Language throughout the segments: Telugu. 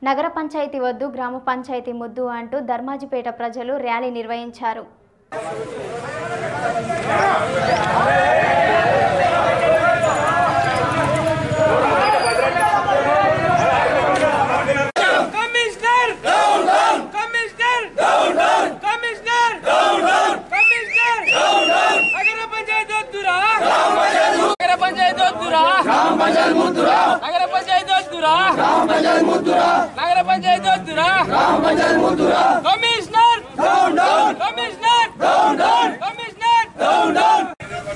నగర పంచాయతీ వద్దు గ్రామ పంచాయతీ ముద్దు అంటూ ధర్మాజిపేట ప్రజలు ర్యాలీ నిర్వహించారు commissioner down down commissioner down down commissioner down down commissioner down down నగర పంచాయతీ వద్దురా నగర పంచాయతీ వద్దురా నగర పంచాయతీ వద్దురా నగర పంచాయతీ వద్దురా commissioner down down commissioner down down commissioner down down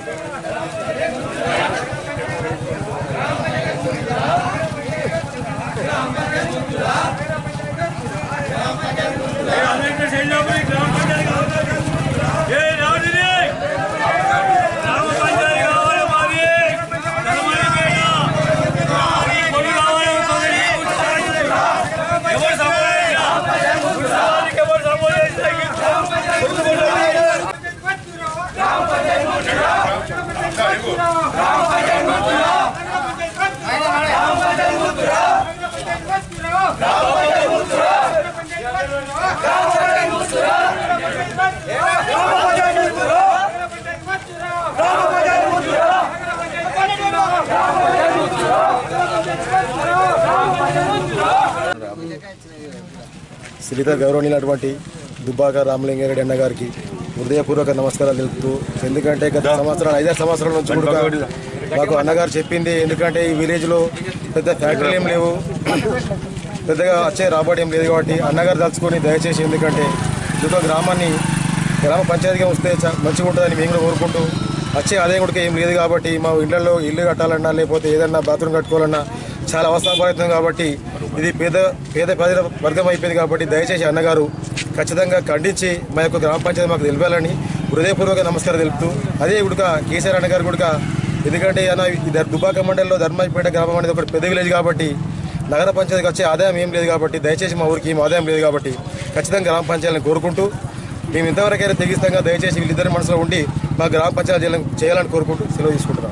శ్రీత గౌరవనీయులటువంటి దుబ్బాక రామలింగారెడ్డి అన్న గారికి హృదయపూర్వక నమస్కారాలు తెలుపుతూ ఎందుకంటే గత సంవత్సరాలు ఐదారు సంవత్సరాల నుంచి కూడా మాకు అన్నగారు చెప్పింది ఎందుకంటే ఈ విలేజ్లో పెద్ద ఫ్యాక్టరీలు ఏం లేవు పెద్దగా వచ్చే రాబడి ఏం లేదు కాబట్టి అన్నగారు తలుచుకొని దయచేసి ఎందుకంటే దుబ్బ గ్రామాన్ని గ్రామ పంచాయతీగా వస్తే చ- మంచిగా ఉంటుందని మేము కూడా కోరుకుంటూ వచ్చే ఆదాయం కూడా ఏం లేదు కాబట్టి మా ఇళ్లలో ఇల్లు కట్టాలన్నా లేకపోతే ఏదన్నా బాత్రూమ్ కట్టుకోవాలన్నా చాలా అవస్థాపడుతుంది కాబట్టి ఇది పేద పేద ప్రజల వర్గం అయిపోయింది కాబట్టి దయచేసి అన్నగారు ఖచ్చితంగా ఖండించి మా యొక్క గ్రామ పంచాయతీ మాకు తెలిపాలని హృదయపూర్వక నమస్కారం తెలుపుతూ అదే ఉడక కేసీఆర్ అన్నగారు కూడా ఎందుకంటే అన్న ఈ ధర్- దుబ్బాక మండలంలో ధర్మాజిపేట గ్రామం అనేది ఒక పెద్ద విలేజ్ కాబట్టి నగర పంచాయతీకి వచ్చే ఆదాయం ఏం లేదు కాబట్టి దయచేసి మా ఊరికి ఏం ఆదాయం లేదు కాబట్టి ఖచ్చితంగా గ్రామ పంచాయతీని కోరుకుంటూ మేము ఇంతవరకైనా తెగిస్తాంగా దయచేసి వీళ్ళిద్దరి మనసులో ఉండి మా గ్రామ పంచాయతీ చేయాలని- చేయాలని కోరుకుంటూ సెలవు తీసుకుంటున్నాం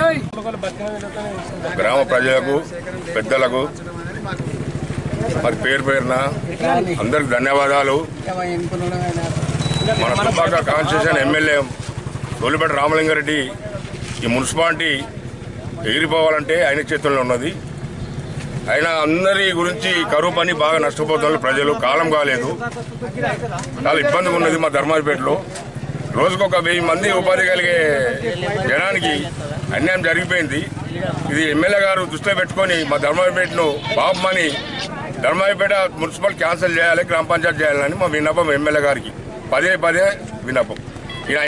గ్రామ ప్రజలకు పెద్దలకు మరి పేరు పేరున అందరికి ధన్యవాదాలు మన తుపాక కాన్స్టిట్యూషన్ ఎమ్మెల్యే తొలిపేట రామలింగారెడ్డి ఈ మున్సిపాలిటీ ఎగిరిపోవాలంటే ఆయన చేతుల్లో ఉన్నది ఆయన అందరి గురించి కరువు పని బాగా నష్టపోతున్నారు ప్రజలు కాలం కాలేదు చాలా ఇబ్బందిగా ఉన్నది మా ధర్మాజిపేటలో రోజుకొక వెయ్యి మంది ఉపాధి కలిగే జనానికి అన్యాయం జరిగిపోయింది ఇది ఎమ్మెల్యే గారు దృష్టిలో పెట్టుకొని మా ధర్మాజిపేటను బాబుమని ధర్మాజిపేట మున్సిపల్ క్యాన్సిల్ చేయాలి గ్రామ పంచాయతీ చేయాలని మా విన్నపం ఎమ్మెల్యే గారికి పదే పదే విన్నపం